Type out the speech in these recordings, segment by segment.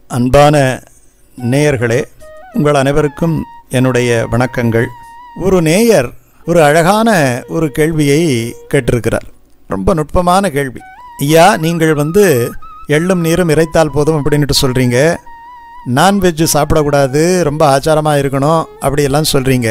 அன்பான நேயர்களே உங்கள் அனைவருக்கும் என்னுடைய வணக்கங்கள் ஒரு நேயர் ஒரு அழகான ஒரு கேள்வியை கேட்டிருக்கிறார் ரொம்ப நுட்பமான கேள்வி ஐயா நீங்கள் வந்து எள்ளும் நீரும் இறைத்தால் போதும் அப்படின்ட்டு சொல்கிறீங்க நான்வெஜ் சாப்பிடக்கூடாது ரொம்ப ஆச்சாரமாக இருக்கணும் அப்படியெல்லாம் சொல்கிறீங்க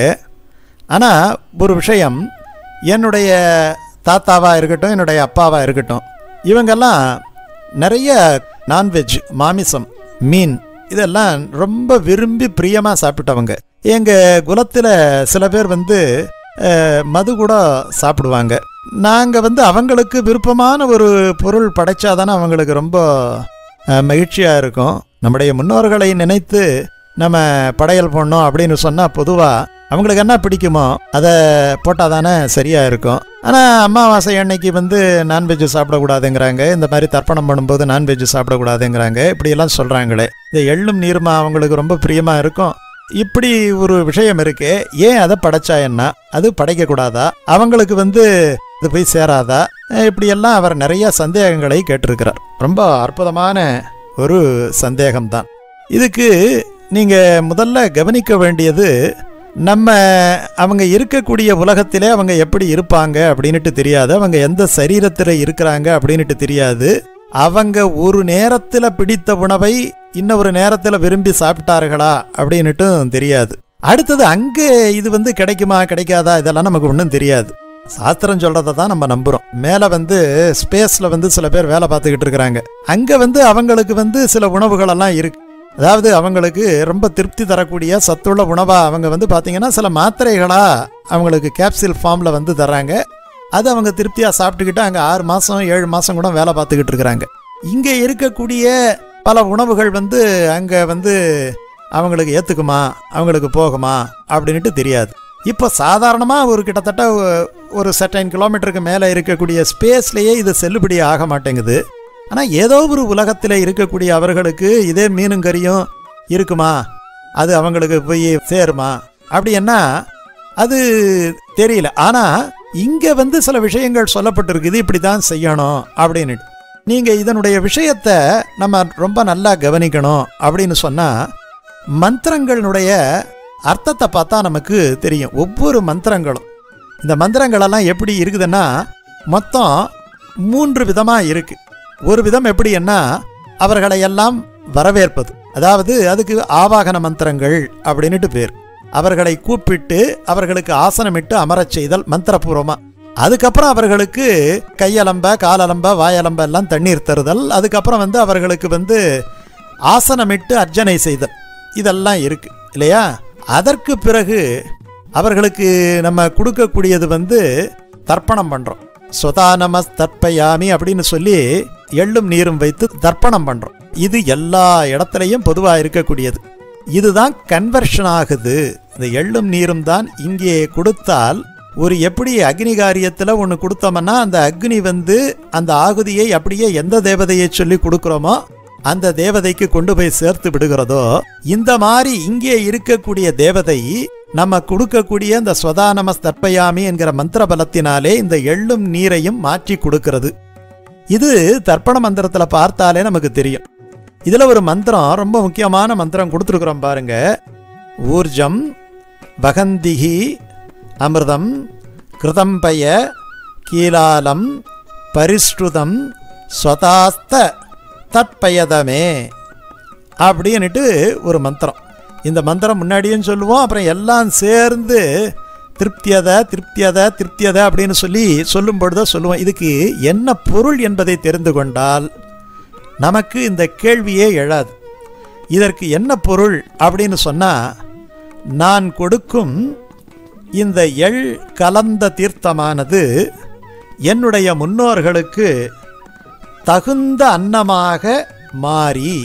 ஆனால் ஒரு விஷயம் என்னுடைய தாத்தாவாக இருக்கட்டும் என்னுடைய அப்பாவாக இருக்கட்டும் இவங்கெல்லாம் நிறைய நான்வெஜ் மாமிசம் மீன் இதெல்லாம் ரொம்ப விரும்பி பிரியமாக சாப்பிட்டவங்க எங்கள் குலத்தில் சில பேர் வந்து அஹ், மது கூட சாப்பிடுவாங்க நாங்கள் வந்து அவங்களுக்கு விருப்பமான ஒரு பொருள் படைச்சாதானே அவங்களுக்கு ரொம்ப மகிழ்ச்சியாக இருக்கும் நம்முடைய முன்னோர்களை நினைத்து நம்ம படையல் போடணும் அப்படின்னு சொன்னால் பொதுவாக அவங்களுக்கு என்ன பிடிக்குமோ அதை போட்டால் தானே சரியாக இருக்கும் ஆனால் அமாவாசை அன்னைக்கு வந்து நான்வெஜ் சாப்பிடக்கூடாதுங்கிறாங்க இந்த மாதிரி தர்ப்பணம் பண்ணும்போது நான்வெஜ் சாப்பிடக்கூடாதுங்கிறாங்க இப்படியெல்லாம் சொல்கிறாங்களே இந்த எள்ளும் நீருமா அவங்களுக்கு ரொம்ப பிரியமாக இருக்கும் இப்படி ஒரு விஷயம் இருக்கு ஏன் அதை படைச்சா என்ன அது படைக்கக்கூடாதா அவங்களுக்கு வந்து இது போய் சேராதா அஹ் இப்படியெல்லாம் அவர் நிறைய சந்தேகங்களை கேட்டிருக்கிறார் ரொம்ப அற்புதமான ஒரு சந்தேகம்தான் இதுக்கு நீங்கள் முதல்ல கவனிக்க வேண்டியது நம்ம அவங்க இருக்கக்கூடிய உலகத்திலே அவங்க எப்படி இருப்பாங்க அப்படின்னுட்டு தெரியாது அவங்க எந்த சரீரத்தில் இருக்கிறாங்க அப்படின்னுட்டு தெரியாது அவங்க ஒரு நேரத்தில் பிடித்த உணவை இன்னொரு நேரத்தில் விரும்பி சாப்பிட்டார்களா அப்படின்னுட்டும் தெரியாது அடுத்தது அங்கே இது வந்து கிடைக்குமா கிடைக்காதா இதெல்லாம் நமக்கு ஒன்றும் தெரியாது சாஸ்திரம் சொல்றதை தான் நம்ம நம்புறோம் மேலே வந்து ஸ்பேஸில் வந்து சில பேர் வேலை பார்த்துக்கிட்டு இருக்கிறாங்க அங்கே வந்து அவங்களுக்கு வந்து சில உணவுகள் எல்லாம் இருக்கு அதாவது அவங்களுக்கு ரொம்ப திருப்தி தரக்கூடிய சத்துள்ள உணவாக அவங்க வந்து பார்த்தீங்கன்னா சில மாத்திரைகளாக அவங்களுக்கு கேப்சில் ஃபார்மில் வந்து தர்றாங்க அது அவங்க திருப்தியாக சாப்பிட்டுக்கிட்டு அங்கே ஆறு மாதம் ஏழு மாதம் கூட வேலை பார்த்துக்கிட்டு இருக்கிறாங்க இங்கே இருக்கக்கூடிய பல உணவுகள் வந்து அங்கே வந்து அவங்களுக்கு ஏற்றுக்குமா அவங்களுக்கு போகுமா அப்படின்ட்டு தெரியாது இப்போ சாதாரணமாக ஒரு கிட்டத்தட்ட ஒ- ஒரு செட்டைன் கிலோமீட்டருக்கு மேலே இருக்கக்கூடிய ஸ்பேஸ்லேயே இது செல்லுபடி ஆக மாட்டேங்குது ஆனால் ஏதோ ஒரு உலகத்தில் இருக்கக்கூடிய அவர்களுக்கு இதே மீனும் கறியும் இருக்குமா அது அவங்களுக்கு போய் சேருமா அப்படின்னா அது தெரியல ஆனால் இங்கே வந்து சில விஷயங்கள் சொல்லப்பட்டிருக்குது இப்படி தான் செய்யணும் அப்படின்னு நீங்கள் இதனுடைய விஷயத்தை நம்ம ரொம்ப நல்லா கவனிக்கணும் அப்படின்னு சொன்னால் மந்திரங்களுடைய அர்த்தத்தை பார்த்தா நமக்கு தெரியும் ஒவ்வொரு மந்திரங்களும் இந்த மந்திரங்களெல்லாம் எப்படி இருக்குதுன்னா மொத்தம் மூன்று விதமாக இருக்கு ஒரு விதம் எப்படின்னா அவர்களை எல்லாம் வரவேற்பது அதாவது அதுக்கு ஆவாகன மந்திரங்கள் அப்படின்னுட்டு பேர் அவர்களை கூப்பிட்டு அவர்களுக்கு ஆசனமிட்டு அமரச் செய்தல் மந்திரபூர்வமா அதுக்கப்புறம் அவர்களுக்கு கையலம்ப காலலம்ப வாயலம்ப எல்லாம் தண்ணீர் தருதல் அதுக்கப்புறம் வந்து அவர்களுக்கு வந்து ஆசனமிட்டு அர்ச்சனை செய்தல் இதெல்லாம் இருக்கு இல்லையா அதற்கு பிறகு அவர்களுக்கு நம்ம கொடுக்கக்கூடியது வந்து தர்ப்பணம் பண்றோம் சொதா நமஸ் தற்பயாமி அப்படின்னு சொல்லி எள்ளும் நீரும் வைத்து தர்ப்பணம் பண்றோம் இது எல்லா இடத்துலையும் பொதுவாக இருக்கக்கூடியது இதுதான் கன்வர்ஷன் ஆகுது இந்த எள்ளும் நீரும் தான் இங்கே கொடுத்தால் ஒரு எப்படி அக்னி காரியத்தில் ஒன்று கொடுத்தோம்னா அந்த அக்னி வந்து அந்த ஆகுதியை அப்படியே எந்த தேவதையை சொல்லி கொடுக்குறோமோ அந்த தேவதைக்கு கொண்டு போய் சேர்த்து விடுகிறதோ இந்த மாதிரி இங்கே இருக்கக்கூடிய தேவதை நம்ம கொடுக்கக்கூடிய இந்த ஸ்வதானமஸ் தற்பயாமி என்கிற மந்திர பலத்தினாலே இந்த எள்ளும் நீரையும் மாற்றி கொடுக்கிறது இது தர்ப்பண மந்திரத்தில் பார்த்தாலே நமக்கு தெரியும் இதில் ஒரு மந்திரம் ரொம்ப முக்கியமான மந்திரம் கொடுத்துருக்குறோம் பாருங்க ஊர்ஜம் வகந்திகி அமிர்தம் கிருதம்பய கீலாலம் பரிஷ்டுதம் ஸ்வதாஸ்த தற்பயதமே அப்படின்னுட்டு ஒரு மந்திரம் இந்த மந்திரம் முன்னாடியும் சொல்லுவோம் அப்புறம் எல்லாம் சேர்ந்து திருப்தியத திருப்தியத திருப்தியத அப்படின்னு சொல்லி சொல்லும் பொழுது சொல்லுவோம் இதுக்கு என்ன பொருள் என்பதை தெரிந்து கொண்டால் நமக்கு இந்த கேள்வியே எழாது இதற்கு என்ன பொருள் அப்படின்னு சொன்னால் நான் கொடுக்கும் இந்த எள் கலந்த தீர்த்தமானது என்னுடைய முன்னோர்களுக்கு தகுந்த அன்னமாக மாறி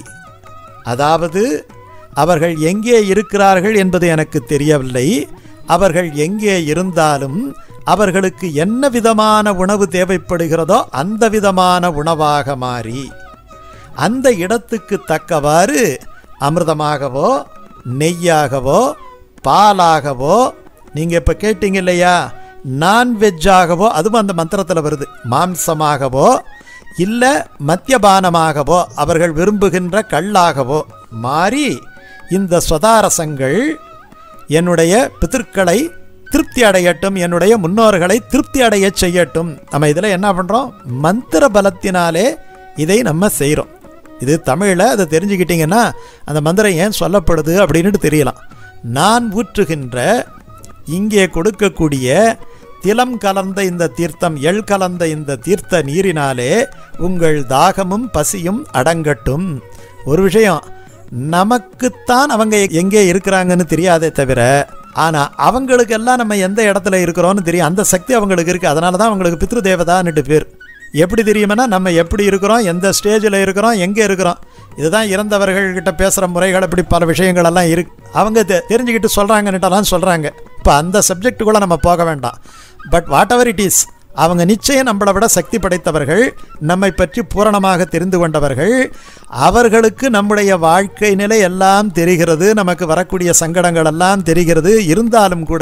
அதாவது அவர்கள் எங்கே இருக்கிறார்கள் என்பது எனக்கு தெரியவில்லை அவர்கள் எங்கே இருந்தாலும் அவர்களுக்கு என்ன விதமான உணவு தேவைப்படுகிறதோ அந்த விதமான உணவாக மாறி அந்த இடத்துக்கு தக்கவாறு அமிர்தமாகவோ நெய்யாகவோ பாலாகவோ நீங்கள் இப்போ கேட்டீங்க இல்லையா நான்வெஜ்ஜாகவோ அதுவும் அந்த மந்திரத்தில் வருது மாம்சமாகவோ இல்லை மத்தியபானமாகவோ அவர்கள் விரும்புகின்ற கல்லாகவோ மாறி இந்த சுதாரசங்கள் என்னுடைய பிதற்களை திருப்தி அடையட்டும் என்னுடைய முன்னோர்களை திருப்தி அடைய செய்யட்டும் நம்ம இதில் என்ன பண்ணுறோம் மந்திர பலத்தினாலே இதை நம்ம செய்கிறோம் இது தமிழில் அதை தெரிஞ்சுக்கிட்டிங்கன்னா அந்த மந்திரம் ஏன் சொல்லப்படுது அப்படின்ட்டு தெரியலாம் நான் ஊற்றுகின்ற இங்கே கொடுக்கக்கூடிய திலம் கலந்த இந்த தீர்த்தம் எள் கலந்த இந்த தீர்த்த நீரினாலே உங்கள் தாகமும் பசியும் அடங்கட்டும் ஒரு விஷயம் நமக்குத்தான் அவங்க எங்கே இருக்கிறாங்கன்னு தெரியாதே தவிர ஆனால் அவங்களுக்கெல்லாம் நம்ம எந்த இடத்துல இருக்கிறோன்னு தெரியும் அந்த சக்தி அவங்களுக்கு இருக்குது அதனால தான் அவங்களுக்கு பித்ரு தேவதான்னுட்டு பேர் எப்படி தெரியுமானா நம்ம எப்படி இருக்கிறோம் எந்த ஸ்டேஜில் இருக்கிறோம் எங்கே இருக்கிறோம் இதுதான் இறந்தவர்கள்கிட்ட பேசுகிற முறைகள் இப்படி பல விஷயங்கள் எல்லாம் இருக்கு அவங்க தெ- தெரிஞ்சுக்கிட்டு சொல்கிறாங்கன்னுட்டெல்லாம் சொல்கிறாங்க இப்போ அந்த சப்ஜெக்ட்டுக்குள்ளே நம்ம போக வேண்டாம் but whatever it is அவங்க நிச்சயம் நம்மளை விட சக்தி படைத்தவர்கள் நம்மை பற்றி பூரணமாக தெரிந்து கொண்டவர்கள் அவர்களுக்கு நம்முடைய வாழ்க்கை நிலை எல்லாம் தெரிகிறது நமக்கு வரக்கூடிய சங்கடங்கள் எல்லாம் தெரிகிறது இருந்தாலும் கூட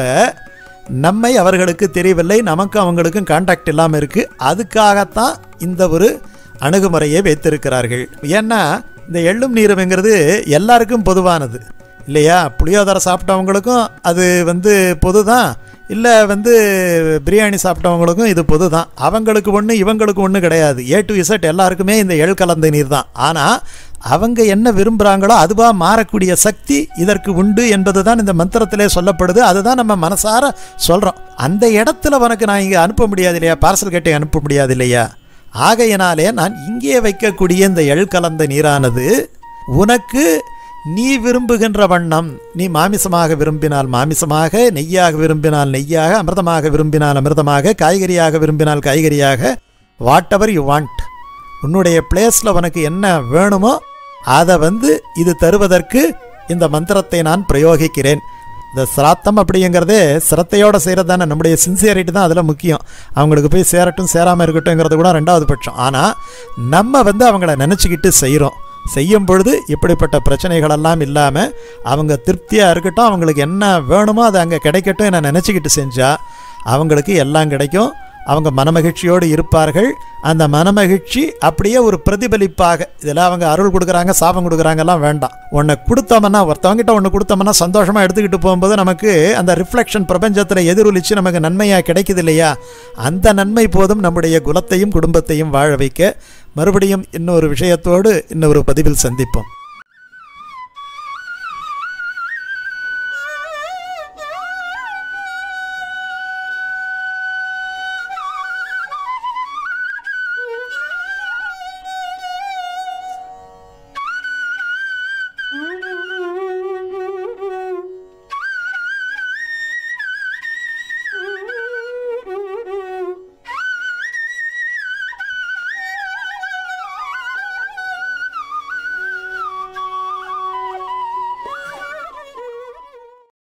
நம்மை அவர்களுக்கு தெரியவில்லை நமக்கும் அவங்களுக்கும் கான்டாக்ட் இல்லாமல் இருக்கு அதுக்காகத்தான் இந்த ஒரு அணுகுமுறையை வைத்திருக்கிறார்கள் ஏன்னா இந்த எள்ளும் நீரும்ங்கிறது எல்லாருக்கும் பொதுவானது இல்லையா புளியோதரை சாப்பிட்டவங்களுக்கும் அது வந்து பொது தான் இல்லை வந்து பிரியாணி சாப்பிட்டவங்களுக்கும் இது பொது தான் அவங்களுக்கு ஒன்று இவங்களுக்கு ஒன்று கிடையாது ஏ டு இசட் எல்லாருக்குமே இந்த எள் கலந்த நீர் தான் ஆனால் அவங்க என்ன விரும்புகிறாங்களோ அதுவாக மாறக்கூடிய சக்தி இதற்கு உண்டு என்பது தான் இந்த மந்திரத்திலே சொல்லப்படுது அதுதான் நம்ம மனசார சொல்கிறோம் அந்த இடத்துல உனக்கு நான் இங்கே அனுப்ப முடியாது இல்லையா பார்சல் கட்டி அனுப்ப முடியாது இல்லையா ஆகையினாலே நான் இங்கே வைக்கக்கூடிய இந்த எள் கலந்த நீரானது உனக்கு நீ விரும்புகின்ற வண்ணம் நீ மாமிசமாக விரும்பினால் மாமிசமாக நெய்யாக விரும்பினால் நெய்யாக அமிர்தமாக விரும்பினால் அமிர்தமாக காய்கறியாக விரும்பினால் காய்கறியாக வாட் எவர் யூ வாண்ட் உன்னுடைய பிளேஸில் உனக்கு என்ன வேணுமோ அதை வந்து இது தருவதற்கு இந்த மந்திரத்தை நான் பிரயோகிக்கிறேன் இந்த சிராத்தம் அப்படிங்கிறதே சிரத்தையோடு செய்கிறது தானே நம்முடைய சின்சியரிட்டி தான் அதில் முக்கியம் அவங்களுக்கு போய் சேரட்டும் சேராமல் இருக்கட்டும்ங்கிறது கூட ரெண்டாவது பட்சம் ஆனால் நம்ம வந்து அவங்கள நினச்சிக்கிட்டு செய்கிறோம் செய்யும் பொழுது இப்படிப்பட்ட பிரச்சனைகளெல்லாம் இல்லாமல் அவங்க திருப்தியாக இருக்கட்டும் அவங்களுக்கு என்ன வேணுமோ அது அங்கே கிடைக்கட்டும் என்ன நினச்சிக்கிட்டு செஞ்சால் அவங்களுக்கு எல்லாம் கிடைக்கும் அவங்க மனமகிழ்ச்சியோடு இருப்பார்கள் அந்த மனமகிழ்ச்சி அப்படியே ஒரு பிரதிபலிப்பாக இதில் அவங்க அருள் கொடுக்குறாங்க சாபம் கொடுக்குறாங்கலாம் வேண்டாம் ஒன்றை கொடுத்தோம்னா ஒருத்தவங்கிட்ட ஒன்று கொடுத்தோம்னா சந்தோஷமாக எடுத்துக்கிட்டு போகும்போது நமக்கு அந்த ரிஃப்ளெக்ஷன் பிரபஞ்சத்தில் எதிரொலிச்சு நமக்கு நன்மையாக கிடைக்குது இல்லையா அந்த நன்மை போதும் நம்முடைய குலத்தையும் குடும்பத்தையும் வாழ வைக்க மறுபடியும் இன்னொரு விஷயத்தோடு இன்னொரு பதிவில் சந்திப்போம்